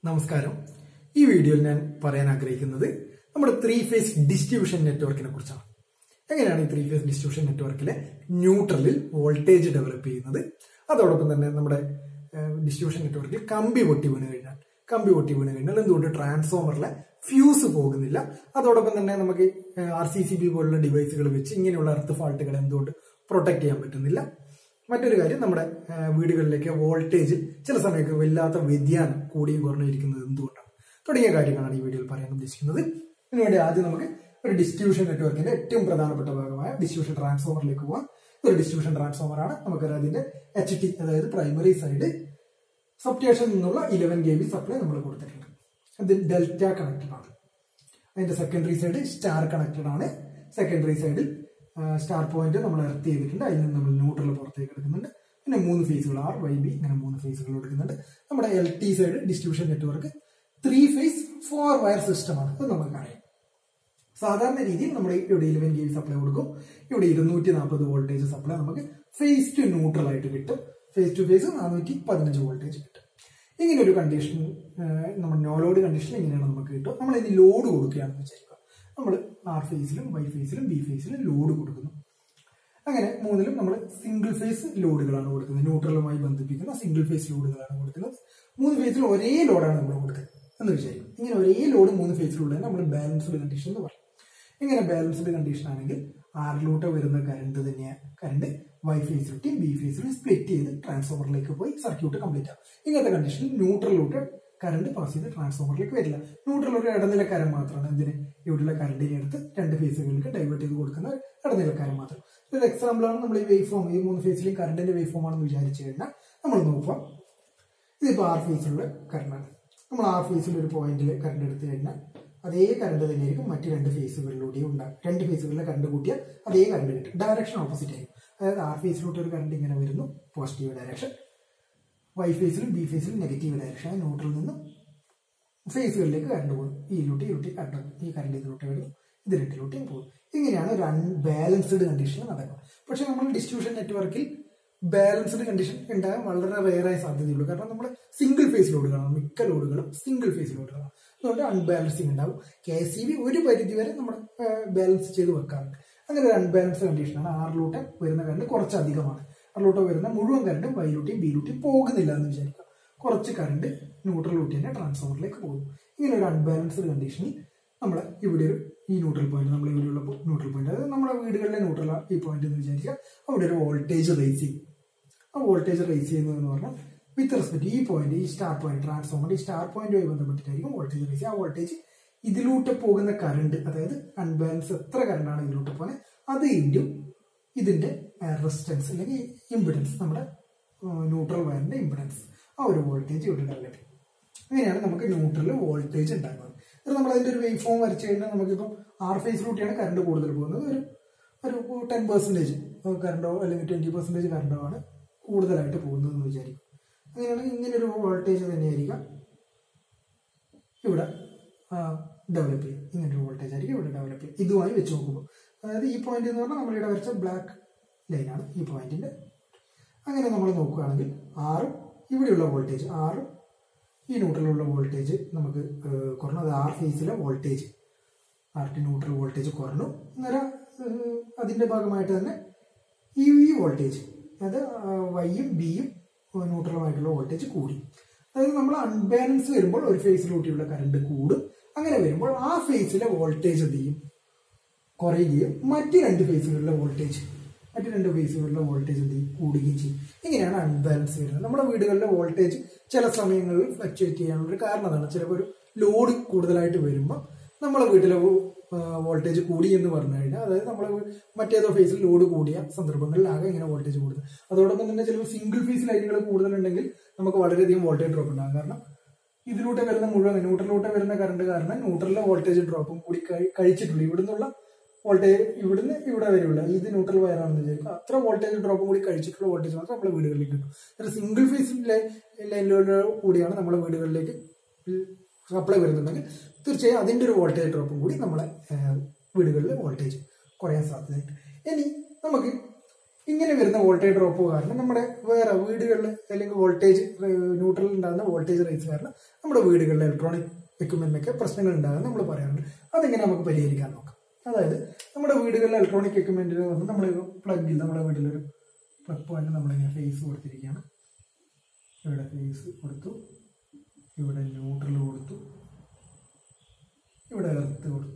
നമസ്കാരം ഈ വീഡിയോയിൽ ഞാൻ പറയാൻ ആഗ്രഹിക്കുന്നത് നമ്മുടെ ത്രീ ഫേസ് ഡിസ്ട്രിബ്യൂഷൻ നെറ്റ്വർക്കിനെ കുറിച്ചാണ് എങ്ങനെയാണ് ഈ ത്രീ ഫേസ് ഡിസ്ട്രിബ്യൂഷൻ നെറ്റ്വർക്കിലെ ന്യൂട്രലിൽ വോൾട്ടേജ് ഡെവലപ്പ് ചെയ്യുന്നത് അതോടൊപ്പം തന്നെ നമ്മുടെ ഡിസ്ട്രിബ്യൂഷൻ നെറ്റ്വർക്കിൽ കമ്പി പൊട്ടി വീണ് കഴിഞ്ഞാൽ കമ്പി പൊട്ടി വീണ് കഴിഞ്ഞാൽ എന്തുകൊണ്ട് ട്രാൻസ്ഫോമറിലെ ഫ്യൂസ് പോകുന്നില്ല അതോടൊപ്പം തന്നെ നമുക്ക് ആർ സി സി ബി പോലുള്ള ഡിവൈസുകൾ വെച്ച് ഇങ്ങനെയുള്ള എർത്ത് ഫാൾട്ടുകൾ എന്തുകൊണ്ട് പ്രൊട്ടക്ട് ചെയ്യാൻ പറ്റുന്നില്ല മറ്റൊരു കാര്യം നമ്മുടെ ആ, വീടുകളിലേക്ക് വോൾട്ടേജ് ചില സമയത്ത് വല്ലാത്ത വ്യതിയാനം കൂടിയും കുറഞ്ഞിരിക്കുന്നത് എന്തുകൊണ്ടാണ് തുടങ്ങിയ കാര്യങ്ങളാണ് ഈ വീഡിയോയിൽ പറയാൻ ഉദ്ദേശിക്കുന്നത് ഇതിനുവേണ്ടി ആദ്യം നമുക്ക് ഒരു ഡിസ്ട്രിബ്യൂഷൻ നെറ്റ്വർക്കിന്റെ ഏറ്റവും പ്രധാനപ്പെട്ട ഭാഗമായ ഡിസ്ട്രിബ്യൂഷൻ ട്രാൻസ്ഫോമറിലേക്ക് പോകാം ഒരു ഡിസ്ട്രിബ്യൂഷൻ ട്രാൻസ്ഫോമർ ആണ് നമുക്കറിയാം അതിന്റെ എച്ച് ടി അതായത് പ്രൈമറി സൈഡ് സബ്സ്റ്റേഷനിൽ നിന്നുള്ള ഇലവൻ കെ വി സപ്ലൈ നമ്മൾ കൊടുത്തിട്ടുണ്ട് അത് ഡെൽറ്റ കണക്റ്റഡ് ആണ് അതിന്റെ സെക്കൻഡറി സൈഡ് സ്റ്റാർ കണക്റ്റഡ് ആണ് സെക്കൻഡറി സൈഡിൽ സ്റ്റാർ പോയിന്റ് നമ്മൾ എർത്ത് ചെയ്തിട്ടുണ്ട് അതിൽ നിന്ന് നമ്മൾ ന്യൂട്രൽ പുറത്തേക്ക് എടുക്കുന്നുണ്ട് പിന്നെ മൂന്ന് ഫേസുകൾ ആർ വൈ ബി ഇങ്ങനെ മൂന്ന് ഫേസുകൾ എടുക്കുന്നുണ്ട് നമ്മുടെ L T side distribution network three phase four wire system ആണ് അത് നമുക്ക് അറിയാം സാധാരണ രീതിയിൽ നമ്മൾ ഇവിടെ ഇലവൻ കെ സപ്ലൈ കൊടുക്കും ഇവിടെ ഇരുന്നൂറ്റി നാൽപ്പത് വോൾട്ടേജ് സപ്ലൈ നമുക്ക് ഫേസ് ടു ന്യൂട്രൽ ആയിട്ട് കിട്ടും ഫേസ് ടു ഫേസ് നാനൂറ്റി പതിനഞ്ച് വോൾട്ടേജ് കിട്ടും ഇങ്ങനെ ഒരു കണ്ടീഷൻ നമ്മൾ നോ ലോഡ് കണ്ടീഷൻ ഇങ്ങനെയാണ് നമുക്ക് കിട്ടും നമ്മൾ ഇനി ലോഡ് കൊടുക്കുകയാണെന്ന് വിചാരിക്കുക നമ്മൾ ആർ ഫേസിലും വൈ ഫേസിലും ബി ഫേസിലും ലോഡ് കൊടുക്കുന്നു അങ്ങനെ മൂന്നിലും നമ്മൾ സിംഗിൾ ഫേസ് ലോഡുകളാണ് കൊടുക്കുന്നത് ന്യൂട്രലുമായി ബന്ധിപ്പിക്കുന്ന സിംഗിൾ ഫേസ് ലോഡുകളാണ് കൊടുക്കുന്നത് മൂന്ന് ഫേസിൽ ഒരേ ലോഡാണ് നമ്മൾ കൊടുക്കുന്നത് എന്ന് വിചാരിക്കും ഇങ്ങനെ ഒരേ ലോഡ് മൂന്ന് ഫേസിലുള്ള നമ്മൾ ബാലൻസ്ഡ് കണ്ടീഷൻ എന്ന് പറയും ഇങ്ങനെ ബാലൻസ്ഡ് കണ്ടീഷൻ ആണെങ്കിൽ ആറിലൂട്ട് വരുന്ന കറണ്ട് തന്നെയാണ് കറണ്ട് വൈ ഫേസിലിട്ടിയും ബി ഫേസിലും സ്പ്ലിറ്റ് ചെയ്ത് ട്രാൻസ്ഫോമറിലേക്ക് പോയി സർക്യൂട്ട് കംപ്ലീറ്റ് ആവും ഇങ്ങനത്തെ കണ്ടീഷനിൽ ന്യൂട്രലിലൂട്ട് കറണ്ട് പാസ് ചെയ്ത് ട്രാൻസ്ഫോമറിലേക്ക് വരില്ല ന്യൂട്രൽ ഒരു ഇടനിലക്കാരൻ മാത്രമാണ് ഇതിന് ഇവിടെയുള്ള കറണ്ടിനെ എടുത്ത് രണ്ട് ഫേസുകൾക്ക് ഡൈവേർട്ട് ചെയ്ത് കൊടുക്കുന്ന ഇടനിലക്കാരൻ മാത്രം ഒരു എക്സാമ്പിൾ ആണ് നമ്മൾ ഈ വേവ് ഫോം ഈ മൂന്ന് ഫേസിലും കറണ്ടിന്റെ വേവ് ഫോം ആണെന്ന് വിചാരിച്ചു കഴിഞ്ഞാൽ നമ്മൾ നോക്കാം ഇതിപ്പോൾ ആർ ഫേസിലുള്ള കറണ്ടാണ് നമ്മൾ ആർ ഫേസിൽ ഒരു പോയിന്റിൽ കറണ്ട് എടുത്തു കഴിഞ്ഞാൽ അതേ കറണ്ട് തന്നെയായിരിക്കും മറ്റ് രണ്ട് ഫേസുകളിലൂടെയും ഉണ്ടാകും രണ്ട് ഫേസുകളിലെ കറണ്ട് കൂട്ടിയാൽ അതേ കറണ്ട് കിട്ടും ഡയറക്ഷൻ ഓപ്പോസിറ്റ് ആയിരിക്കും അതായത് ആർ ഫേസിലോട്ട് ഒരു കറണ്ട് ഇങ്ങനെ വരുന്നു പോസിറ്റീവ് ഡയറക്ഷൻ വൈ ഫേസിലും ബി ഫേസിലും നെഗറ്റീവ് ഡയറക്ഷൻ ന്യൂട്രലിൽ നിന്നും ഫേസുകളിലേക്ക് കറണ്ട് പോകും ഈ ലൂട്ടി ഈ കറണ്ട് ഈ കറണ്ട് ഇതിലോട്ട് വരും ഇത് രണ്ടിലോട്ടും പോകും ഇങ്ങനെയാണ് ഒരു അൺബാലൻസ്ഡ് കണ്ടീഷനിൽ നടക്കുന്നത് പക്ഷെ നമ്മൾ ഡിസ്ട്രിബ്യൂഷൻ നെറ്റ്വർക്കിൽ ബാലൻസ്ഡ് കണ്ടീഷൻ ഉണ്ടാകാൻ വളരെ റെയറായ സാധ്യതയുള്ളൂ കാരണം നമ്മൾ സിംഗിൾ ഫേസ് ലോഡുകളാണ് മിക്ക ലോഡുകളും സിംഗിൾ ഫേസ് ലോഡുകളാണ് അതുകൊണ്ട് അൺബാലൻസിങ് ഉണ്ടാവും കെ സി ബി ഒരു പരിധി വരെ നമ്മൾ ബാലൻസ് ചെയ്ത് വെക്കാറുണ്ട് അങ്ങനെ ഒരു അൺബാലൻസ്ഡ് കണ്ടീഷനാണ് ആറിലൂട്ട് വരുന്ന കറണ്ട് കുറച്ച് അധികമാണ് ആറിലൂട്ട് വരുന്ന മുഴുവൻ കറണ്ട് വൈലൂട്ടിയും ബിയിലൂട്ടിയും പോകുന്നില്ല എന്ന് വിചാരിക്കുക കുറച്ച് കറണ്ട് ന്യൂട്രൽ ലൂട്ടി തന്നെ ട്രാൻസ്ഫോമറിലേക്ക് പോകും ഇങ്ങനെ ഒരു അൺബാലൻസ്ഡ് കണ്ടീഷനിൽ നമ്മൾ ഇവിടെ ഒരു ഈ ന്യൂട്രൽ പോയിന്റ് നമ്മൾ ഇവിടെയുള്ള ന്യൂട്രൽ പോയിന്റ് അതായത് നമ്മുടെ വീടുകളിലെ ന്യൂട്രൽ ഈ പോയിന്റ് എന്ന് വിചാരിക്കുക അവിടെ ഒരു വോൾട്ടേജ് റേസ് ചെയ്യും ആ വോൾട്ടേജ് റേസ് ചെയ്യുന്നത് എന്ന് പറഞ്ഞാൽ വിത്ത് റെസ്പെക്ട് ഈ പോയിന്റ് ഈ സ്റ്റാർ പോയിന്റ് ട്രാൻസ്ഫോമർ ഈ സ്റ്റാർ പോയിന്റുമായി ബന്ധപ്പെട്ടിട്ടായിരിക്കും വോൾട്ടേജ് റേസ് ആ വോൾട്ടേജ് ഇതിലൂട്ട് പോകുന്ന കറണ്ട് അതായത് അൺബാലൻസ് എത്ര കറണ്ടാണ് ഇതിലൂട്ട് പോകുന്നത് അത് ഇൻഡു ഇതിന്റെ റെസിസ്റ്റൻസ് അല്ലെങ്കിൽ ഇമ്പിഡൻസ് നമ്മുടെ ന്യൂട്രൽ വയറിന്റെ ഇമ്പിഡൻസ് ആ ഒരു വോൾട്ടേജ് ഇവിടെ ഡെവലപ്പ് ചെയ്യും അങ്ങനെയാണ് നമുക്ക് ന്യൂട്രലിൽ വോൾട്ടേജ് ഉണ്ടാകുന്നത് ഇത് നമ്മൾ അതിന്റെ ഒരു വേവ് ഫോം വരച്ചു കഴിഞ്ഞാൽ നമുക്കിപ്പം ആർ ഫേസിലൂട്ടിയാണ് കറണ്ട് കൂടുതൽ പോകുന്നത് ഒരു ഒരു ടെൻ പെർസെൻറ്റേജ് കറണ്ടോ അല്ലെങ്കിൽ ട്വന്റി പെർസെൻറ്റേജ് കറണ്ടോ ആണ് കൂടുതലായിട്ട് പോകുന്നതെന്ന് വിചാരിക്കും അങ്ങനെയാണെങ്കിൽ ഇങ്ങനെ ഒരു വോൾട്ടേജ് തന്നെയായിരിക്കാം ഇവിടെ ഡെവലപ്പ് ചെയ്യും ഇങ്ങനെ ഒരു വോൾട്ടേജ് ആയിരിക്കും ഇവിടെ ഡെവലപ്പ് ചെയ്യും ഇതുമായി വെച്ച് നോക്കുമ്പോൾ അതായത് ഈ പോയിന്റ് എന്ന് പറഞ്ഞാൽ നമ്മളിവിടെ വരച്ച ബ്ലാക്ക് ലൈനാണ് ഈ പോയിന്റിന്റെ അങ്ങനെ നമ്മൾ നോക്കുകയാണെങ്കിൽ ആറും ഇവിടെയുള്ള വോൾട്ടേജ് ആറും ഈ ന്യൂട്രലുള്ള വോൾട്ടേജ് നമുക്ക് ഏഹ്, കുറഞ്ഞു അത് ആർ ഫേസിലെ voltage R T neutral voltage കുറഞ്ഞു അന്നേരം ഏഹ്, അതിന്റെ ഭാഗമായിട്ട് തന്നെ ഈ ഈ വോൾട്ടേജ് അതായത് വൈയും ബിയും ന്യൂട്രലുമായിട്ടുള്ള വോൾട്ടേജ് കൂടി അതായത് നമ്മൾ അൺബാലൻസ് വരുമ്പോൾ ഒരു ഫേസിലൂട്ടിയുള്ള കറണ്ട് കൂടും അങ്ങനെ വരുമ്പോൾ ആ ഫേസിലെ വോൾട്ടേജ് എന്ത് ചെയ്യും കുറയുകയും മറ്റ് രണ്ട് ഫേസുകളിലെ വോൾട്ടേജ് മറ്റ് രണ്ട് ഫേസുകളിലെ വോൾട്ടേജ് എന്ത് ചെയ്യും കൂടുകയും ചെയ്യും ഇങ്ങനെയാണ് അൺബാലൻസ് വരുന്നത് നമ്മുടെ വീടുകളിലെ വോൾട്ടേജ് ചില സമയങ്ങളിൽ ഫ്ലക്ച്വേറ്റ് ചെയ്യാനുള്ള ഒരു കാരണം അതാണ് ചിലപ്പോൾ ഒരു ലോഡ് കൂടുതലായിട്ട് വരുമ്പോൾ നമ്മളെ വീട്ടിലെ വോൾട്ടേജ് കൂടി എന്ന് പറഞ്ഞു കഴിഞ്ഞാൽ അതായത് നമ്മളെ വീ- മറ്റേതോ ഫേസിൽ ലോഡ് കൂടിയ സന്ദർഭങ്ങളിലാകെ ഇങ്ങനെ വോൾട്ടേജ് കൂടുന്നത് അതോടൊപ്പം തന്നെ ചിലപ്പോൾ സിംഗിൾ ഫേസ് ലൈനുകൾ കൂടുതലുണ്ടെങ്കിൽ നമുക്ക് വളരെയധികം വോൾട്ടേജ് ഡ്രോപ്പ് ഉണ്ടാകും കാരണം ഇതിലൂടെ വരുന്ന മുഴുവൻ ന്യൂട്രലിലൂടെ വരുന്ന കറണ്ട് കാരണം ന്യൂട്രലിലെ വോൾട്ടേജ് ഡ്രോപ്പും കൂടി കഴി- കഴിച്ചിട്ടുള്ളൂ ഇവിടുന്നുള്ള വോൾട്ടേജ് ഇവിടുന്ന് ഇവിടെ വരെയുള്ള ഇത് ന്യൂട്രൽ വയറാണെന്ന് വിചാരിക്കും അത്ര വോൾട്ടേജ് ഡ്രോപ്പും കൂടി കഴിച്ചിട്ടുള്ള വോൾട്ടേജ് മാത്രം നമ്മുടെ വീടുകളിലേക്ക് കിട്ടും ഒരു സിംഗിൾ ഫേസ് ലൈനിലൂടെ കൂടിയാണ് നമ്മുടെ വീടുകളിലേക്ക് സപ്ലൈ വരുന്നുണ്ടെങ്കിൽ തീർച്ചയായും അതിന്റെ ഒരു വോൾട്ടേജ് ഡ്രോപ്പും കൂടി നമ്മളെ ഏഹ്, വീടുകളിലെ വോൾട്ടേജ് കുറയാൻ സാധ്യതയുണ്ട് ഇനി നമുക്ക് ഇങ്ങനെ വരുന്ന വോൾട്ടേജ് ഡ്രോപ്പ് കാരണം നമ്മുടെ വേറെ വീടുകളിൽ അല്ലെങ്കിൽ വോൾട്ടേജ് ന്യൂട്രൽ ഉണ്ടാകുന്ന വോൾട്ടേജ് റേസ് കാരണം നമ്മുടെ വീടുകളിലെ ഇലക്ട്രോണിക് എക്യുപ്മെന്റിനൊക്കെ പ്രശ്നങ്ങൾ ഉണ്ടാകും നമ്മൾ പറയാറുണ്ട് അതെങ്ങനെ നമുക്ക് പരിഹരിക്കാൻ നോക്കാം അതായത് നമ്മുടെ വീടുകളിലെ ഇലക്ട്രോണിക് എക്യുപ്മെന്റിന് നമ്മൾ പ്ലഗിൽ നമ്മുടെ വീട്ടിലൊരു പ്ലഗ് പോയിന്റ് നമ്മളിങ്ങനെ ഫേസ് കൊടുത്തിരിക്കുകയാണ് ഇവിടെ ഫേസ് കൊടുത്തു ഇവിടെ ന്യൂട്രൽ കൊടുത്തു ഇവിടെ എർത്ത് കൊടുത്തു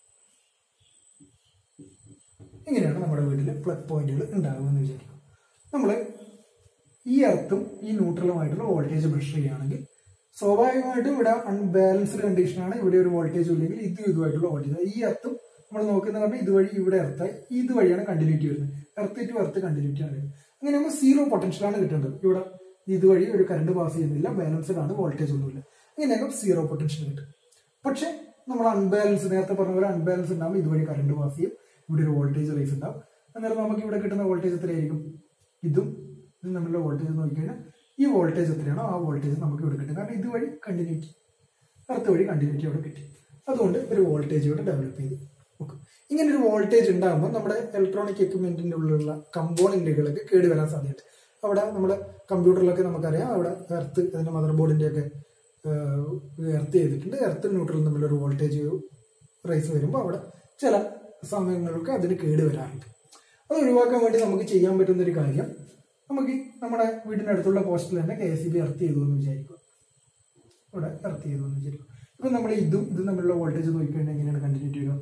ഇങ്ങനെയാണ് നമ്മുടെ വീട്ടിൽ പ്ലഗ് പോയിന്റുകൾ ഉണ്ടാകുക എന്ന് വിചാരിക്കും നമ്മൾ ഈ എർത്തും ഈ ന്യൂട്രലുമായിട്ടുള്ള വോൾട്ടേജ് മെഷർ ചെയ്യുകയാണെങ്കിൽ സ്വാഭാവികമായിട്ടും ഇവിടെ അൺബാലൻസ്ഡ് കണ്ടീഷനാണ് ഇവിടെ ഒരു വോൾട്ടേജ് ഇല്ലെങ്കിൽ ഇത് ഇതുമായിട്ടുള്ള വോൾട്ടേജ് ഈ എർത്തും നമ്മൾ നോക്കുന്ന പറഞ്ഞാൽ ഇതുവഴി ഇവിടെ എർത്തായി ഇതുവഴിയാണ് കണ്ടിന്യൂറ്റി വരുന്നത് എർത്ത് ടു എർത്ത് കണ്ടിന്യൂറ്റി ആണ് വരുന്നത് അങ്ങനെ നമുക്ക് സീറോ പൊട്ടൻഷ്യലാണ് കിട്ടേണ്ടത് ഇവിടെ ഇതുവഴി ഒരു കറണ്ട് പാസ് ചെയ്യുന്നില്ല ബാലൻസ്ഡ് ആണ് വോൾട്ടേജ് ഒന്നുമില്ല അങ്ങനെയാകുമ്പോൾ സീറോ പൊട്ടൻഷ്യൽ കിട്ടും പക്ഷെ നമ്മൾ അൺബാലൻസ് നേരത്തെ പറഞ്ഞ പോലെ അൺബാലൻസ് ഉണ്ടാകുമ്പോൾ ഇതുവഴി കറണ്ട് പാസ് ചെയ്യും ഇവിടെ ഒരു വോൾട്ടേജ് റേസ് ഉണ്ടാവും അന്നേരം നമുക്ക് ഇവിടെ കിട്ടുന്ന വോൾട്ടേജ് എത്രയായിരിക്കും ഇതും ഇതും തമ്മിലുള്ള വോൾട്ടേജ് നോക്കിക്കഴിഞ്ഞാൽ ഈ വോൾട്ടേജ് എത്രയാണോ ആ വോൾട്ടേജ് നമുക്ക് ഇവിടെ കിട്ടും കാരണം ഇതുവഴി കണ്ടിന്യൂറ്റി അടുത്ത വഴി കണ്ടിന്യൂറ്റി അവിടെ കിട്ടി അതുകൊണ്ട് ഒരു വോൾട്ടേജ് ഇവിടെ ഡെവലപ്പ് ചെയ്തു നോക്കും ഇങ്ങനെ ഒരു വോൾട്ടേജ് ഉണ്ടാകുമ്പോൾ നമ്മുടെ ഇലക്ട്രോണിക് എക്യുപ്മെന്റിന്റെ ഉള്ളിലുള്ള കമ്പോണന്റുകളൊക്കെ കേടുവരാൻ സാധ്യതയുണ്ട് അവിടെ നമ്മുടെ കമ്പ്യൂട്ടറിലൊക്കെ നമുക്കറിയാം അവിടെ എർത്ത് അതിന്റെ മദർ ബോർഡിന്റെ ഒക്കെ എർത്ത് ചെയ്തിട്ടുണ്ട് എർത്ത് ന്യൂട്രലും തമ്മിലൊരു വോൾട്ടേജ് റൈസ് വരുമ്പോൾ അവിടെ ചില സമയങ്ങൾക്ക് അതിന് കേട് വരാറുണ്ട് അത് ഒഴിവാക്കാൻ വേണ്ടി നമുക്ക് ചെയ്യാൻ പറ്റുന്ന ഒരു കാര്യം നമുക്ക് നമ്മുടെ വീടിന്റെ അടുത്തുള്ള പോസ്റ്റിൽ തന്നെ കെ എസ് ബി എർത്ത് ചെയ്തു എന്ന് വിചാരിക്കുക ഇവിടെ എർത്ത് ചെയ്തു എന്ന് വിചാരിക്കും ഇപ്പൊ നമ്മൾ ഇതും ഇതും തമ്മിലുള്ള വോൾട്ടേജ് നോക്കിക്കഴിഞ്ഞാൽ എങ്ങനെയാണ് കണ്ടിന്യൂറ്റി വരിക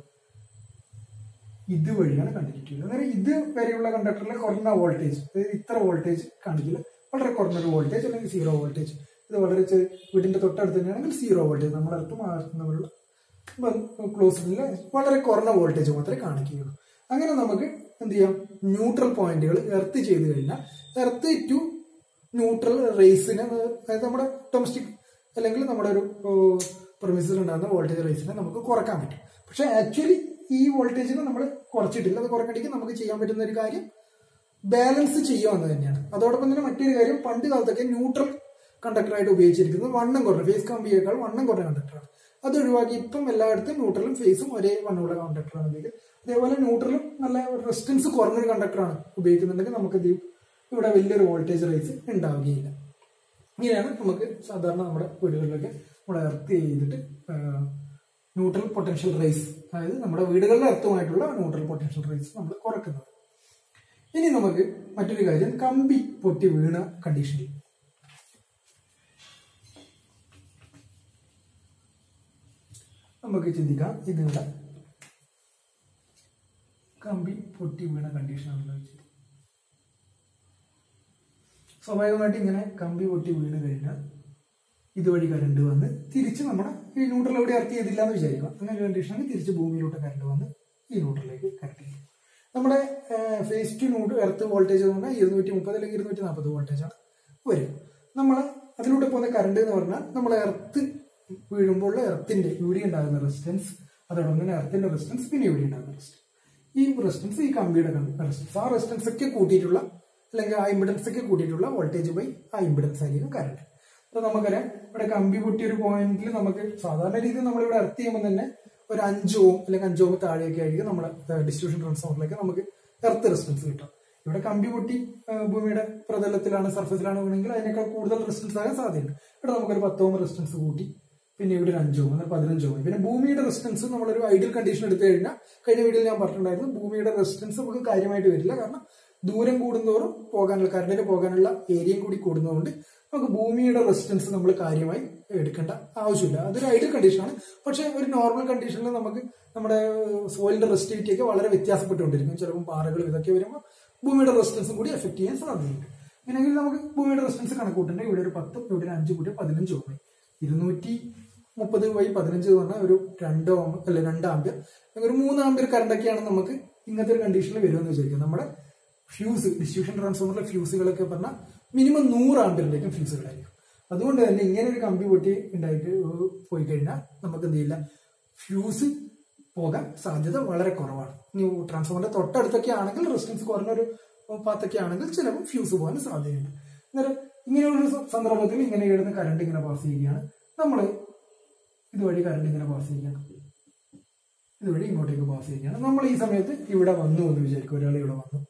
ഇതുവഴിയാണ് കണ്ടിന്യൂറ്റി വരിക അന്നേരം ഇത് വരെയുള്ള കണ്ടക്ടറിലെ കുറഞ്ഞ വോൾട്ടേജ് അതായത് ഇത്ര വോൾട്ടേജ് കാണിക്കില്ല വളരെ കുറഞ്ഞൊരു വോൾട്ടേജ് അല്ലെങ്കിൽ സീറോ വോൾട്ടേജ് ഇത് വളരെ ചെ- വീടിന്റെ തൊട്ടടുത്ത് തന്നെയാണെങ്കിൽ സീറോ വോൾട്ടേജ് നമ്മുടെ അടുത്ത് തമ്മിലുള്ള ക്ലോസിൽ വളരെ കുറഞ്ഞ വോൾട്ടേജ് മാത്രമേ കാണിക്കുകയുള്ളൂ അങ്ങനെ നമുക്ക് എന്ത് ചെയ്യാം ന്യൂട്രൽ പോയിന്റുകൾ എർത്ത് ചെയ്ത് കഴിഞ്ഞാൽ എർത്ത് ടു ന്യൂട്രൽ റേസിനെ അതായത് നമ്മുടെ ഡൊമസ്റ്റിക് അല്ലെങ്കിൽ നമ്മുടെ ഒരു പ്രൊമിസിൽ ഉണ്ടാകുന്ന വോൾട്ടേജ് റേസിനെ നമുക്ക് കുറക്കാൻ പറ്റും പക്ഷെ ആക്ച്വലി ഈ വോൾട്ടേജിനെ നമ്മൾ കുറച്ചിട്ടില്ല അത് കുറക്കണമെങ്കിൽ നമുക്ക് ചെയ്യാൻ പറ്റുന്ന ഒരു കാര്യം ബാലൻസ് ചെയ്യുക എന്ന് തന്നെയാണ് അതോടൊപ്പം തന്നെ മറ്റൊരു കാര്യം പണ്ട് കാലത്തൊക്കെ ന്യൂട്രൽ കണ്ടക്ടറായിട്ട് ഉപയോഗിച്ചിരിക്കുന്നത് വണ്ണം കുറഞ്ഞ ഫേസ് കമ്പിയേക്കാൾ വണ്ണം കുറഞ്ഞ കണ്ടക്ടറാണ് അത് ഒഴിവാക്കി ഇപ്പം എല്ലായിടത്തും ന്യൂട്രലും ഫേസും ഒരേ വണ്ണമുള്ള കണ്ടക്ടറാണ് ഉപയോഗിക്കുന്നത് അതേപോലെ ന്യൂട്രലും നല്ല റെസിസ്റ്റൻസ് കുറഞ്ഞൊരു കണ്ടക്ടറാണ് ഉപയോഗിക്കുന്നുണ്ടെങ്കിൽ നമുക്ക് ഇത് ഇവിടെ വലിയൊരു വോൾട്ടേജ് റേസ് ഉണ്ടാവുകയില്ല ഇങ്ങനെയാണ് നമുക്ക് സാധാരണ നമ്മുടെ വീടുകളിലൊക്കെ നമ്മൾ എർത്ത് ചെയ്തിട്ട് ന്യൂട്രൽ പൊട്ടൻഷ്യൽ റേസ് അതായത് നമ്മുടെ വീടുകളിലെ എർത്തുമായിട്ടുള്ള ന്യൂട്രൽ പൊട്ടൻഷ്യൽ റേസ് നമ്മൾ കുറക്കുന്നത് ഇനി നമുക്ക് മറ്റൊരു കാര്യം കമ്പി പൊട്ടി വീണ കണ്ടീഷനിൽ നമുക്ക് ചിന്തിക്കാം ഇതിവിടെ കമ്പി പൊട്ടി വീണ കണ്ടീഷനാണല്ലോ വെച്ചിട്ട് സ്വാഭാവികമായിട്ട് ഇങ്ങനെ കമ്പി പൊട്ടി വീണ് കഴിഞ്ഞാൽ ഇതുവഴി കറണ്ട് വന്ന് തിരിച്ച് നമ്മുടെ ഈ ന്യൂട്രൽ എവിടെ എർത്ത് ചെയ്തില്ല എന്ന് വിചാരിക്കുക അങ്ങനെ കണ്ടീഷനിൽ തിരിച്ച് ഭൂമിയിലോട്ട് കറണ്ട് വന്ന് ഈ ന്യൂട്രലിലേക്ക് കറക്റ്റ് ചെയ്യും നമ്മുടെ phase to neutral earth voltage എന്ന് പറഞ്ഞാൽ ഇരുന്നൂറ്റി മുപ്പത് അല്ലെങ്കിൽ ഇരുന്നൂറ്റി നാൽപ്പത് വോൾട്ടേജ് ആണ് വരും നമ്മൾ അതിലൂടെ പോകുന്ന കറണ്ട് എന്ന് പറഞ്ഞാൽ നമ്മൾ എർത്ത് വീഴുമ്പോൾ എർത്തിന്റെ ഇവിടെ ഉണ്ടാകുന്ന റെസിസ്റ്റൻസ് അതോടൊപ്പം തന്നെ എർത്തിന്റെ റെസിസ്റ്റൻസ് പിന്നെ ഇവിടെ ഉണ്ടാകുന്ന റെസിസ്റ്റൻസ് ഈ റെസിസ്റ്റൻസ് ഈ കമ്പിയുടെ റെസിസ്റ്റൻസ് ആ റെസിസ്റ്റൻസ് ഒക്കെ കൂട്ടിയിട്ടുള്ള അല്ലെങ്കിൽ ആ ഇമ്പിഡൻസ് ഒക്കെ കൂട്ടിയിട്ടുള്ള വോൾട്ടേജ് ബൈ ആ ഇമ്പിഡൻസ് ആയിരിക്കും കറണ്ട് അപ്പൊ നമുക്കറിയാം ഇവിടെ കമ്പി പൊട്ടിയ ഒരു പോയിന്റിൽ നമുക്ക് സാധാരണ രീതിയിൽ നമ്മൾ ഇവിടെ എർത്ത് ചെയ്യുമ്പോൾ തന്നെ ഒരു അഞ്ച് ഓം അല്ലെങ്കിൽ അഞ്ച് ഓം താഴെയൊക്കെ ആയിരിക്കും നമ്മുടെ ഡിസ്ട്രിബ്യൂഷൻ ട്രാൻസ്ഫോമറിലേക്ക് നമുക്ക് എർത്ത് റെസിസ്റ്റൻസ് കിട്ടും ഇവിടെ കമ്പി പൊട്ടി ആ, ഭൂമിയുടെ പ്രതലത്തിലാണ് സർഫസിലാണ് വീണെങ്കിൽ അതിനേക്കാൾ കൂടുതൽ റെസിസ്റ്റൻസ് ആകാൻ സാധ്യതയുണ്ട് ഇവിടെ നമുക്കൊരു പത്ത് ഓം റെസിസ്റ്റൻസ് കൂട്ടി പിന്നെ ഇവിടെ ഒരു അഞ്ചോ അങ്ങനെ പതിനഞ്ചോ പിന്നെ ഭൂമിയുടെ റെസിസ്റ്റൻസ് നമ്മളൊരു ഐഡിയൽ കണ്ടീഷൻ എടുത്തു കഴിഞ്ഞാൽ കഴിഞ്ഞ വീഡിയോയിൽ ഞാൻ പറഞ്ഞിട്ടുണ്ടായിരുന്നു ഭൂമിയുടെ റെസിസ്റ്റൻസ് നമുക്ക് കാര്യമായിട്ട് വരില്ല കാരണം ദൂരം കൂടുന്തോറും പോകാനുള്ള കറണ്ടിന് പോകാനുള്ള ഏരിയയും കൂടി കൂടുന്നതുകൊണ്ട് നമുക്ക് ഭൂമിയുടെ റെസിസ്റ്റൻസ് നമ്മൾ കാര്യമായി എടുക്കേണ്ട ആവശ്യമില്ല അതൊരു ഐഡിയൽ കണ്ടീഷനാണ് പക്ഷേ ഒരു നോർമൽ കണ്ടീഷനിൽ നമുക്ക് നമ്മുടെ സോയിലിന്റെ റെസിസ്റ്റിവിറ്റി ഒക്കെ വളരെ വ്യത്യാസപ്പെട്ടുകൊണ്ടിരിക്കും ചിലപ്പോൾ പാറകൾ ഇതൊക്കെ വരുമ്പോൾ ഭൂമിയുടെ റെസിസ്റ്റൻസും കൂടി എഫക്ട് ചെയ്യാൻ സാധ്യതയുണ്ട് അങ്ങനെയെങ്കിൽ നമുക്ക് ഭൂമിയുടെ റെസിസ്റ്റൻസ് കണക്കൂട്ടുണ്ടെങ്കിൽ ഇവിടെ ഒരു പത്തും ഇവിടെ ഒരു അഞ്ച് കൂടി പതിനഞ്ച് ഓം ഇരുന്നൂറ്റി മുപ്പത് ബൈ പതിനഞ്ച് എന്ന് പറഞ്ഞാൽ ഒരു രണ്ട് ഓം അല്ല രണ്ട് ആമ്പിയർ ഒരു മൂന്ന് ആമ്പിയർ കറണ്ടൊക്കെയാണ് നമുക്ക് ഇങ്ങനത്തെ ഒരു കണ്ടീഷനിൽ വരുമെന്ന് വിചാരിക്കും നമ്മുടെ ഫ്യൂസ് ഡിസ്ട്രിബ്യൂഷൻ ട്രാൻസ്ഫോമറിലെ ഫ്യൂസുകളൊക്കെ പറഞ്ഞാൽ മിനിമം നൂറ് ആമ്പിയറിലേക്കും ഫ്യൂസുകളായിരിക്കും അതുകൊണ്ട് തന്നെ ഇങ്ങനെ ഒരു കമ്പി പൊട്ടി ഉണ്ടായിട്ട് പോയി കഴിഞ്ഞാൽ നമുക്ക് എന്ത് ചെയ്യില്ല ഫ്യൂസ് പോകാൻ സാധ്യത വളരെ കുറവാണ് ഇനി ട്രാൻസ്ഫോമറിന്റെ തൊട്ടടുത്തൊക്കെ ആണെങ്കിൽ റെസിസ്റ്റൻസ് കുറഞ്ഞൊരു പാത്തൊക്കെ ആണെങ്കിൽ ചിലപ്പോൾ ഫ്യൂസ് പോകാൻ സാധ്യതയുണ്ട് അന്നേരം ഇങ്ങനെയുള്ള സ- സന്ദർഭത്തിൽ ഇങ്ങനെ ഇടുന്ന കറണ്ട് ഇങ്ങനെ പാസ് ചെയ്യുകയാണ് നമ്മൾ ഇതുവഴി കറണ്ട് ഇങ്ങനെ പാസ് ചെയ്യുകയാണ് ഇതുവഴി ഇങ്ങോട്ടേക്ക് പാസ് ചെയ്യുകയാണ് നമ്മൾ ഈ സമയത്ത് ഇവിടെ വന്നു എന്ന് വിചാരിക്കും ഒരാൾ ഇവിടെ വന്നു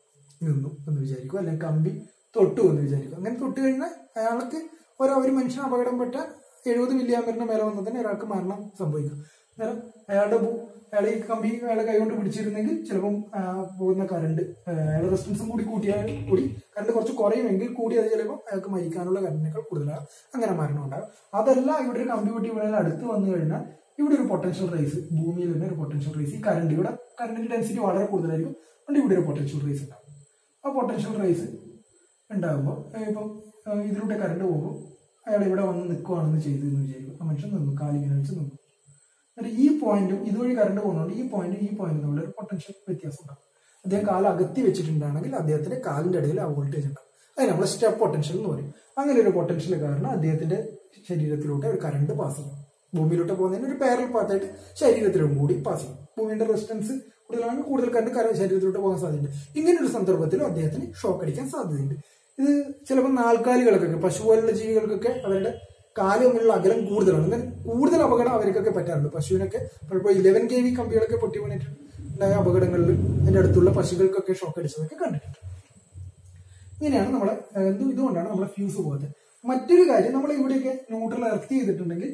നിന്നു എന്ന് വിചാരിക്കും അല്ലെങ്കിൽ കമ്പി തൊട്ടു എന്ന് വിചാരിക്കും അങ്ങനെ തൊട്ട് കഴിഞ്ഞാൽ അയാൾക്ക് ഒരു ഒരു മനുഷ്യന് അപകടം പെട്ട എഴുപത് മില്ലി ആമ്പറിന്റെ മേലെ വന്നാൽ തന്നെ ഒരാൾക്ക് മരണം സംഭവിക്കും അന്നേരം അയാളുടെ ഭൂ- അയാൾ ഈ കമ്പി അയാളെ കൈകൊണ്ട് പിടിച്ചിരുന്നെങ്കിൽ ചിലപ്പം ആ, പോകുന്ന കറണ്ട് അയാളുടെ റെസിസ്റ്റൻസും കൂടി കൂട്ടിയാൽ കൂടി കറണ്ട് കുറച്ച് കുറയുമെങ്കിൽ കൂടി അത് ചിലപ്പോൾ അയാൾക്ക് മരിക്കാനുള്ള കറണ്ടിനേക്കാൾ കൂടുതലാകും അങ്ങനെ മരണം ഉണ്ടാകും അതല്ല ഇവിടെ ഒരു കമ്പി പൊട്ടി വീണാൽ അടുത്ത് വന്നു കഴിഞ്ഞാൽ ഇവിടെ ഒരു പൊട്ടൻഷ്യൽ റേസ് ഭൂമിയിൽ തന്നെ ഒരു പൊട്ടൻഷ്യൽ റേസ് ഈ കറണ്ട് ഇവിടെ കറണ്ടിന്റെ ഡെൻസിറ്റി വളരെ കൂടുതലായിരിക്കും അതുകൊണ്ട് ഇവിടെ ഒരു പൊട്ടൻഷ്യൽ റേസ് ഉണ്ടാകും ആ പൊട്ടൻഷ്യൽ റേസ് ഉണ്ടാകുമ്പോൾ ഇപ്പം ആ, ഇതിലൂടെ കറണ്ട് പോകുമ്പോൾ അയാൾ ഇവിടെ വന്ന് നിൽക്കുവാണെന്ന് ചെയ്തു എന്ന് വിചാരിക്കും ആ മനുഷ്യൻ നിന്നു കാലിങ്ങനെ വെച്ച് നിന്നു എന്നിട്ട് ഈ പോയിന്റും ഇതുവഴി കറണ്ട് പോകുന്നതുകൊണ്ട് ഈ പോയിന്റും ഈ പോയിന്റും തമ്മിൽ ഒരു പൊട്ടൻഷ്യൽ വ്യത്യാസം ഉണ്ടാകും അദ്ദേഹം കാല് അകത്തി വെച്ചിട്ടുണ്ടാണെങ്കിൽ അദ്ദേഹത്തിന്റെ കാലിന്റെ ഇടയിൽ ആ വോൾട്ടേജ് ഉണ്ടാവും അത് നമ്മൾ സ്റ്റെപ്പ് പൊട്ടൻഷ്യൽ എന്ന് പറയും അങ്ങനെ ഒരു പൊട്ടൻഷ്യൽ കാരണം അദ്ദേഹത്തിന്റെ ശരീരത്തിലൂടെ ഒരു കറണ്ട് പാസ് ചെയ്യും ഭൂമിയിലോട്ട് പോകുന്നതിന് ഒരു പാരൽ പാത്തായിട്ട് ശരീരത്തിലും കൂടി പാസ് ചെയ്യും ഭൂമിയുടെ റെസിസ്റ്റൻസ് കൂടുതലാണെങ്കിൽ കൂടുതൽ കറണ്ട് കര- ശരീരത്തിലോട്ട് പോകാൻ സാധ്യതയുണ്ട് ഇങ്ങനെ ഒരു സന്ദർഭത്തിലും അദ്ദേഹത്തിന് ഷോക്ക് അടിക്കാൻ സാധ്യതയുണ്ട് ഇത് ചിലപ്പോൾ നാൽക്കാലികൾക്കൊക്കെ പശു പോലുള്ള ജീവികൾക്കൊക്കെ അവരുടെ കാല് തമ്മിലുള്ള അകലം കൂടുതലാണ് എന്നാൽ കൂടുതൽ അപകടം അവർക്കൊക്കെ പറ്റാറുണ്ട് പശുവിനൊക്കെ പലപ്പോഴും ഇലവൻ കെ വി കമ്പികളൊക്കെ പൊട്ടി വീണിട്ട് ഉണ്ടായ അപകടങ്ങളിൽ അതിന്റെ അടുത്തുള്ള പശുക്കൾക്കൊക്കെ ഷോക്ക് അടിച്ചതൊക്കെ കണ്ടിട്ടുണ്ട് ഇങ്ങനെയാണ് നമ്മളെ ഏഹ്, ഇത് ഇതുകൊണ്ടാണ് നമ്മളെ ഫ്യൂസ് പോകുന്നത് മറ്റൊരു കാര്യം നമ്മൾ ഇവിടെയൊക്കെ ന്യൂട്രൽ എർത്ത് ചെയ്തിട്ടുണ്ടെങ്കിൽ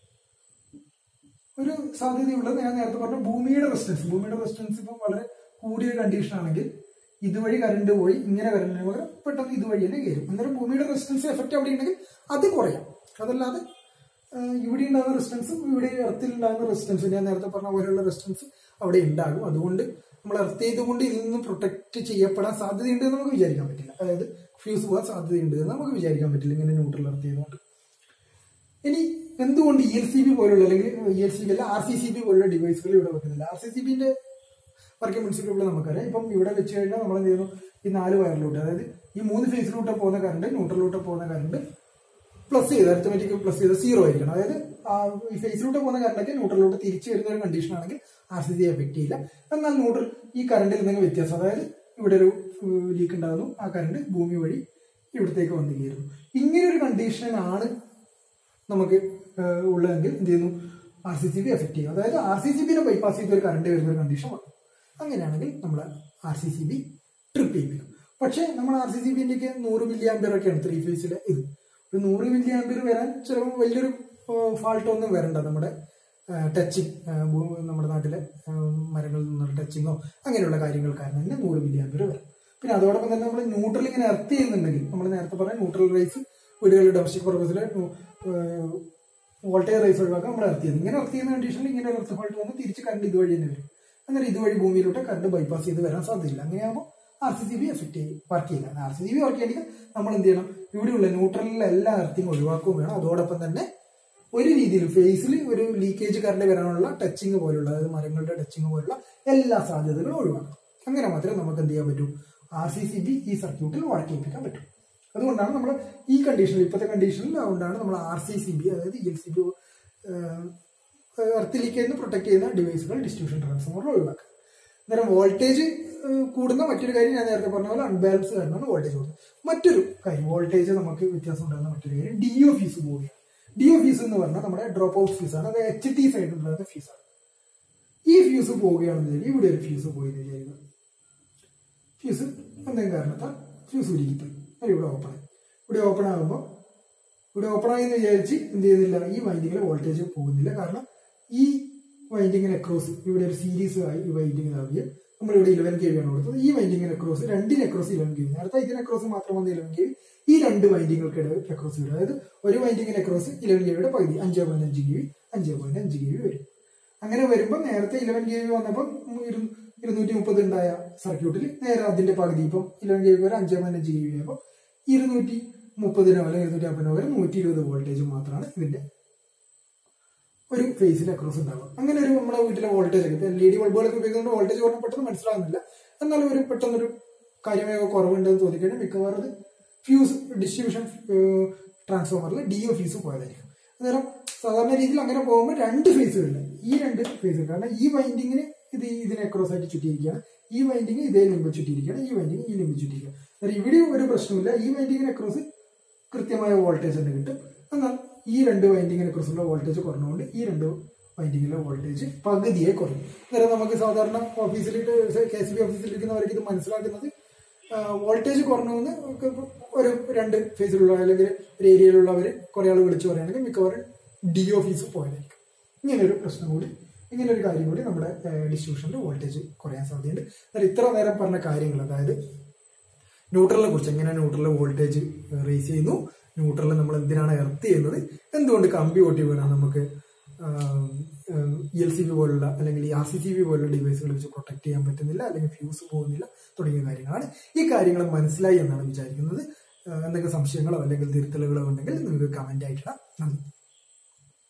ഒരു സാധ്യതയുള്ളത് ഞാൻ നേരത്തെ പറഞ്ഞ ഭൂമിയുടെ റെസിസ്റ്റൻസ് ഭൂമിയുടെ റെസിസ്റ്റൻസ് ഇപ്പം വളരെ കൂടിയ കണ്ടീഷൻ ആണെങ്കിൽ ഇതുവഴി കറണ്ട് പോയി ഇങ്ങനെ കറണ്ടിന് പകരം പെട്ടെന്ന് ഇതുവഴി തന്നെ കയറും അന്നേരം ഭൂമിയുടെ റെസിസ്റ്റൻസ് എഫക്റ്റ് അവിടെ ഉണ്ടെങ്കിൽ അത് കുറയാം അതല്ലാതെ ആഹ്, ഇവിടെ ഉണ്ടാകുന്ന റെസിസ്റ്റൻസും ഇവിടെ എർത്തിൽ ഉണ്ടാകുന്ന റെസിസ്റ്റൻസ് ഞാൻ നേരത്തെ പറഞ്ഞ പോലെയുള്ള റെസിസ്റ്റൻസ് അവിടെ ഉണ്ടാകും അതുകൊണ്ട് നമ്മൾ എർത്ത് ചെയ്തുകൊണ്ട് ഇതിൽ നിന്ന് പ്രൊട്ടക്ട് ചെയ്യപ്പെടാൻ സാധ്യതയുണ്ട് എന്ന് നമുക്ക് വിചാരിക്കാൻ പറ്റില്ല അതായത് ഫ്യൂസ് പോകാൻ സാധ്യതയുണ്ട് എന്ന് നമുക്ക് വിചാരിക്കാൻ പറ്റില്ല ഇങ്ങനെ ന്യൂട്രൽ എർത്ത് ചെയ്തുകൊണ്ട് ഇനി എന്തുകൊണ്ട് ഇ എൽ സി ബി പോലുള്ള അല്ലെങ്കിൽ ഇ എൽ സി ബി അല്ല ആർ സി സി ബി പോലുള്ള ഡിവൈസുകൾ ഇവിടെ വെക്കുന്നില്ല ആർ സി സി ബിന്റെ വർക്കിംഗ് പ്രിൻസിപ്പിൾ നമുക്കറിയാം ഇപ്പം ഇവിടെ വെച്ച് കഴിഞ്ഞാൽ നമ്മൾ എന്ത് ചെയ്യുന്നു ഈ നാല് വയറിലൂട്ട് അതായത് ഈ മൂന്ന് ഫേസിലൂട്ട് പോകുന്ന കറണ്ട് ന്യൂട്രലിലൂട്ട് പോകുന്ന കറണ്ട് പ്ലസ് ചെയ്ത് അരിത്തമെറ്റിക് പ്ലസ് ചെയ്ത് സീറോ ആയിരിക്കണം അതായത് ആ ഈ ഫേസിലൂട്ട് പോകുന്ന കറണ്ടൊക്കെ ന്യൂട്രലിലോട്ട് തിരിച്ചു വരുന്ന ഒരു കണ്ടീഷൻ ആണെങ്കിൽ ആർ സി സി എഫക്ട് ചെയ്യില്ല എന്നാൽ ന്യൂട്രൽ ഈ കറണ്ടിൽ എന്തെങ്കിലും വ്യത്യാസം അതായത് ഇവിടെ ഒരു ലീക്ക് ഉണ്ടാകുന്നു ആ കറണ്ട് ഭൂമി വഴി ഇവിടത്തേക്ക് വന്നു കയറുന്നു ഇങ്ങനെ ഒരു കണ്ടീഷനാണ് നമുക്ക് ഏഹ്, ഉള്ളതെങ്കിൽ എന്ത് ചെയ്യുന്നു R C C B effect ചെയ്യും അതായത് ആർ സി സി ബിനെ ബൈപ്പാസ് ചെയ്ത് ഒരു കറണ്ട് വരുന്ന ഒരു കണ്ടീഷൻ വന്നു അങ്ങനെയാണെങ്കിൽ നമ്മൾ R C C B trip ചെയ്യിപ്പിക്കും പക്ഷേ നമ്മൾ ആർ സി സി ബിന്റെ ഒക്കെ നൂറ് മില്ലി ആംബിയർ ഒക്കെയാണ് ത്രീ ഫേസിലെ ഇത് ഒരു നൂറ് മില്ലി ആംബിയർ വരാൻ ചിലപ്പോൾ വലിയൊരു ഫാൾട്ട് ഒന്നും വരണ്ട നമ്മുടെ ടച്ചിങ് നമ്മുടെ നാട്ടിലെ ആ, മരങ്ങളിൽ നിന്നുള്ള ടച്ചിങ്ങോ അങ്ങനെയുള്ള കാര്യങ്ങൾ കാരണം തന്നെ നൂറ് മില്ലി ആംബിയർ വരാം പിന്നെ അതോടൊപ്പം തന്നെ നമ്മൾ ന്യൂട്രൽ ഇങ്ങനെ എർത്ത് ചെയ്യുന്നുണ്ടെങ്കിൽ നമ്മൾ നേരത്തെ പറഞ്ഞ ന്യൂട്രൽ റേസ് വീടുകളിൽ ഡൊമസ്റ്റിക് പർപ്പസിൽ വോൾട്ടേജ് റേസ് ഒഴിവാക്കാൻ നമ്മൾ എർത്ത് ചെയ്യുന്നത് ഇങ്ങനെ എർത്ത് ചെയ്യുന്ന കണ്ടീഷനിൽ ഇങ്ങനെ ഒരു എർത്ത് ഫാൾട്ട് വന്ന് തിരിച്ച് കറണ്ട് ഇതുവഴി തന്നെ വരും അന്നേരം ഇതുവഴി ഭൂമിയിലോട്ട് കറണ്ട് ബൈപ്പാസ് ചെയ്ത് വരാൻ സാധ്യതയില്ല അങ്ങനെയാകുമ്പോൾ R C C B effect ചെയ്യും വർക്ക് ചെയ്യില്ല R C C B work ചെയ്യണമെങ്കിൽ നമ്മൾ എന്ത് ചെയ്യണം ഇവിടെയുള്ള ന്യൂട്രലിലെ എല്ലാ എർത്തിങ് ഒഴിവാക്കുകയും വേണം അതോടൊപ്പം തന്നെ ഒരു രീതിയിൽ ഫേസിൽ ഒരു ലീക്കേജ് കറണ്ട് വരാനുള്ള ടച്ചിങ് പോലുള്ള അതായത് മരങ്ങളുടെ ടച്ചിങ് പോലുള്ള എല്ലാ സാധ്യതകളും ഒഴിവാക്കണം അങ്ങനെ മാത്രമേ നമുക്ക് എന്ത് ചെയ്യാൻ പറ്റൂ ആർ സി സി ബി ഈ സർക്യൂട്ടിൽ വർക്ക് ചെയ്യിപ്പിക്കാൻ പറ്റും അതുകൊണ്ടാണ് നമ്മൾ ഈ കണ്ടീഷനിൽ ഇപ്പോഴത്തെ കണ്ടീഷനിൽ അതുകൊണ്ടാണ് നമ്മൾ ആർ സി സി ബി അതായത് എൽ സി ബി എർത്തിലേക്ക് നിന്ന് പ്രൊട്ടക്ട് ചെയ്യുന്ന ഡിവൈസുകൾ ഡിസ്ട്രിബ്യൂഷൻ ട്രാൻസ്ഫോമറിൽ ഒഴിവാക്കുക അന്നേരം വോൾട്ടേജ് കൂടുന്ന മറ്റൊരു കാര്യം ഞാൻ നേരത്തെ പറഞ്ഞ പോലെ അൺബാലൻസ് കാരണമാണ് വോൾട്ടേജ് കൂടുന്നത് മറ്റൊരു കാര്യം വോൾട്ടേജ് നമുക്ക് വ്യത്യാസം ഉണ്ടാകുന്ന മറ്റൊരു കാര്യം ഡി ഒ ഫീസ് പോവുകയാണ് ഡി ഒ ഫീസ് എന്ന് പറഞ്ഞാൽ നമ്മുടെ ഡ്രോപ്പ് ഔട്ട് ഫീസാണ് അത് എച്ച് ടി സൈഡിൽ ഉണ്ടാകുന്ന ഫീസാണ് ഈ ഫ്യൂസ് പോവുകയാണെന്ന് വിചാരിക്കും ഇവിടെ ഒരു ഫ്യൂസ് പോയി എന്ന് വിചാരിക്കുക ഫ്യൂസ് എന്തെങ്കിലും കാരണത്താൽ ഫ്യൂസ് ഉരുകിപ്പോയി അത് ഇവിടെ ഓപ്പൺ ആയി ഇവിടെ ഓപ്പൺ ആകുമ്പോൾ ഇവിടെ ഓപ്പൺ ആയി എന്ന് വിചാരിച്ച് എന്ത് ചെയ്യുന്നില്ല ഈ വൈൻഡിങ്ങിൽ വോൾട്ടേജ് പോകുന്നില്ല കാരണം ഈ വൈൻഡിങ്ങിന് അക്രോസ് ഇവിടെ ഒരു സീരീസ് ആയി ഈ വൈൻഡിങ്ങിന് ആവുകയും നമ്മൾ ഇവിടെ ഇലവൻ കെ വി ആണ് കൊടുത്തത് ഈ വൈൻഡിങ്ങിന് അക്രോസ് രണ്ടിന് അക്രോസ് ഇലവൻ കെ വി നേരത്തെ ഇതിന് അക്രോസ് മാത്രം വന്ന ഇലവൻ കെ വി ഈ രണ്ട് വൈൻഡിങ്ങുകൾക്കിടെ അക്രോസ് വരും അതായത് ഒരു വൈൻഡിങ്ങിന് അക്രോസ് ഇലവൻ കെ വിയുടെ പകുതി അഞ്ച് പോയിന്റ് അഞ്ച് കെ വി അഞ്ച് പോയിന്റ് അഞ്ച് കെ വി വരും അങ്ങനെ വരുമ്പോൾ നേരത്തെ ഇലവൻ കെ വി വന്നപ്പോൾ ഇരു- ഇരുന്നൂറ്റി മുപ്പത് ഉണ്ടായ സർക്യൂട്ടിൽ നേരെ അതിന്റെ പകുതി ഇപ്പം ഇലവൻ കെ വി വരെ അഞ്ച് പോയിന്റ് അഞ്ച് കെ വി ആയപ്പോൾ ഇരുന്നൂറ്റി മുപ്പതിനോ അല്ലെങ്കിൽ ഇരുന്നൂറ്റി അമ്പതിനോ വരെ നൂറ്റി ഇരുപത് വോൾട്ടേജ് മാത്രമാണ് ഇതിന്റെ ഒരു ഫേസിൽ അക്രോസ് ഉണ്ടാവുക അങ്ങനെ ഒരു നമ്മുടെ വീട്ടിലെ വോൾട്ടേജ് ഒക്കെ എൽ ഇ ഡി ബൾബുകളൊക്കെ ഉപയോഗിക്കുന്നതുകൊണ്ട് വോൾട്ടേജ് കുറഞ്ഞ പെട്ടെന്ന് മനസ്സിലാകുന്നില്ല എന്നാലും ഒരു പെട്ടെന്നൊരു കാര്യമൊക്കെ കുറവുണ്ടെന്ന് തോന്നിക്കഴിഞ്ഞാൽ മിക്കവാറും അത് ഫ്യൂസ് ഡിസ്ട്രിബ്യൂഷൻ ട്രാൻസ്ഫോമറിൽ ഡി ഒ ഫീസ് പോയതായിരിക്കും അന്നേരം സാധാരണ രീതിയിൽ അങ്ങനെ പോകുമ്പോൾ രണ്ട് ഫേസുകളില്ല ഈ രണ്ട് ഫേസുകൾ കാരണം ഈ വൈൻഡിങ്ങിന് ഇത് ഇതിനെ ക്രോസ് ആയിട്ട് ചുറ്റിയിരിക്കുകയാണ് ഈ വൈൻഡിങ് ഇതേ ലിമ്പ് ചുറ്റിയിരിക്കുകയാണ് ഈ വൈൻഡിങ് ഈ ലിമ്പ് ചുറ്റിയിരിക്കുകയാണ് അന്നേരം ഇവിടെ ഒരു പ്രശ്നമില്ല ഈ വൈൻഡിങ്ങിനെ ക്രോസ് കൃത്യമായ വോൾട്ടേജ് തന്നെ കിട്ടും എന്നാൽ ഈ രണ്ട് വൈൻഡിങ്ങിനെ കുറിച്ചുള്ള വോൾട്ടേജ് കുറഞ്ഞുകൊണ്ട് ഈ രണ്ട് വൈൻഡിങ്ങിലെ വോൾട്ടേജ് പകുതിയെ കുറയും അന്നേരം നമുക്ക് സാധാരണ ഓഫീസിലിട്ട് കെ സി ബി ഓഫീസിലിരിക്കുന്നവർക്ക് ഇത് മനസ്സിലാക്കുന്നത് വോൾട്ടേജ് കുറഞ്ഞു എന്ന് നമുക്ക് ഇപ്പൊ ഒരു രണ്ട് ഫേസിലുള്ള അല്ലെങ്കിൽ ഒരു ഏരിയയിലുള്ളവർ കുറെ ആൾ വിളിച്ചു പറയുകയാണെങ്കിൽ മിക്കവാറും ഡി ഓഫീസ് പോയതായിരിക്കും ഇങ്ങനെ ഒരു പ്രശ്നം കൂടി ഇങ്ങനെ ഒരു കാര്യം കൂടി നമ്മുടെ ഡിസ്ട്രിബ്യൂഷനിൽ വോൾട്ടേജ് കുറയാൻ സാധ്യതയുണ്ട് എന്നാൽ ഇത്ര നേരം പറഞ്ഞ കാര്യങ്ങൾ അതായത് ന്യൂട്രലിനെ കുറിച്ച് എങ്ങനെ ന്യൂട്രലിൽ വോൾട്ടേജ് റേസ് ചെയ്യുന്നു ന്യൂട്രലിൽ നമ്മൾ എന്തിനാണ് എർത്ത് ചെയ്യുന്നത് എന്തുകൊണ്ട് കമ്പി ഓട്ടി വീണാൽ നമുക്ക് ഇ എൽ സി ബി പോലുള്ള അല്ലെങ്കിൽ ആർ സി സി ബി പോലുള്ള ഡിവൈസുകൾ വെച്ച് പ്രൊട്ടക്ട് ചെയ്യാൻ പറ്റുന്നില്ല അല്ലെങ്കിൽ ഫ്യൂസ് പോകുന്നില്ല തുടങ്ങിയ കാര്യങ്ങളാണ് ഈ കാര്യങ്ങൾ മനസ്സിലായി എന്നാണ് വിചാരിക്കുന്നത് ആ, എന്തെങ്കിലും സംശയങ്ങളോ അല്ലെങ്കിൽ തിരുത്തലുകളോ ഉണ്ടെങ്കിൽ നിങ്ങൾക്ക് കമന്റ് ആയിട്ടിടാം നന്ദി